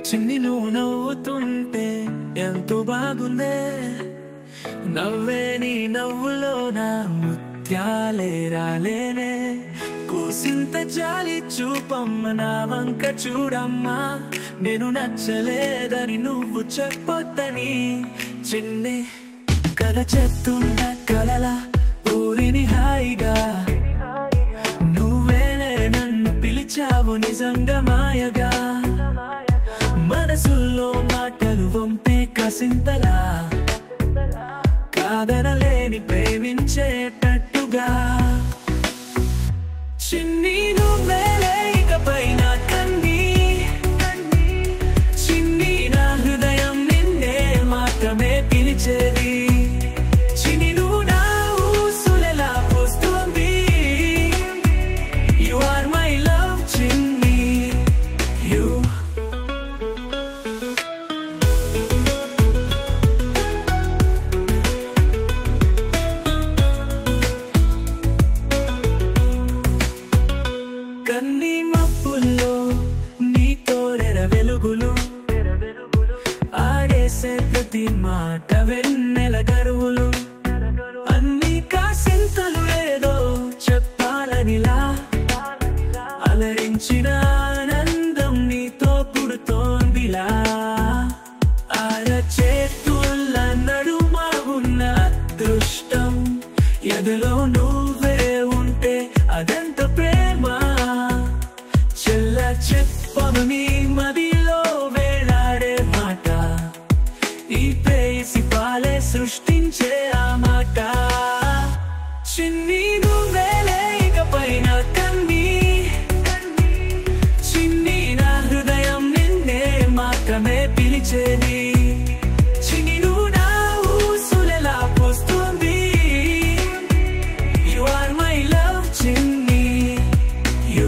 చిన్ని నువ్వు నవ్వుతుంటే ఎంతో బాగుందే నవ్వే నీ నవ్వులో నా ముత్యాలే రాలేనే కూసింత జాలి చూపమ్మ నా వంక చూడమ్మా నేను నచ్చలేదని నువ్వు చెప్పొద్దని చిన్ని కథ చెప్తున్న కలల ఊరిని హాయిగా నువ్వేనే నన్ను పిలిచావు నిజంగా మాయగా మనసుల్లో మాటలు వంపే కసింతలా కాదనలేని ప్రేమించేటట్టుగా చిన్ని నువ్వేలే ఇకపై నా కన్నీ చిన్ని నా హృదయం నిన్నే మాత్రమే పిలిచేది చిన్ని నువ్వు నా ఊసులెలా పోస్తోంది You are my love, చిన్ని You కన్నీ మప్పుల్లో నీ తోరెర వెలుగులు ఆడేసే ప్రతి మాట వెన్నెల గరువులు అన్ని కాసింతలు ఏదో చెప్పాలనిలా అలరించిన ఆనందం నీతో పుడుతోందిలా అరచేతుల నడుమ ఉన్న అదృష్టం ఎదలో నువ్వే ఉంటే అదంత ప్రేమ చెల్ల చెప్పను నీ మదిలో వేలాడే మాట ఈ ప్రేయసి పాలే సృష్టించే ఆ మాట చిన్ని నువ్వేలే ఇకపై నా కన్నీ చిన్ని నా హృదయం నిన్నే మాత్రమే పిలిచేది చిన్ని నువ్వు నా ఊసులెలా పోస్తుంది You are my love, చిన్ని You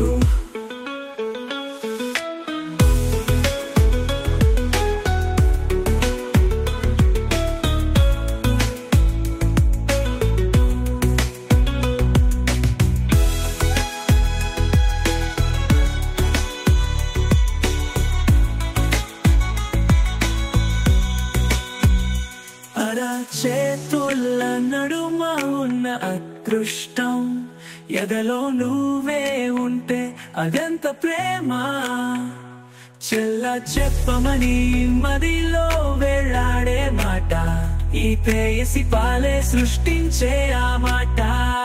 అర చేతుల నడుమ ఉన్న అదృష్టం ఎదలో నువ్వే ఉంటే అదెంత ప్రేమ చెల్ల చెప్పమని మదిలో వెళ్ళాడే మాట ఈ ప్రేయసి పాలే సృష్టించే ఆ మాట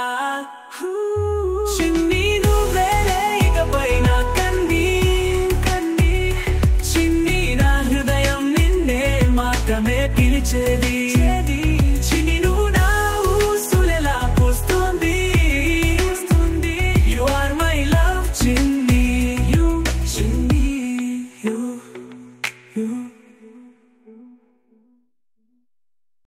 చిన్ని నువ్వేలే ఇకపై నా కన్నీ కన్నీ చిన్ని నా హృదయం నిన్నే మాత్రమే పిలిచేది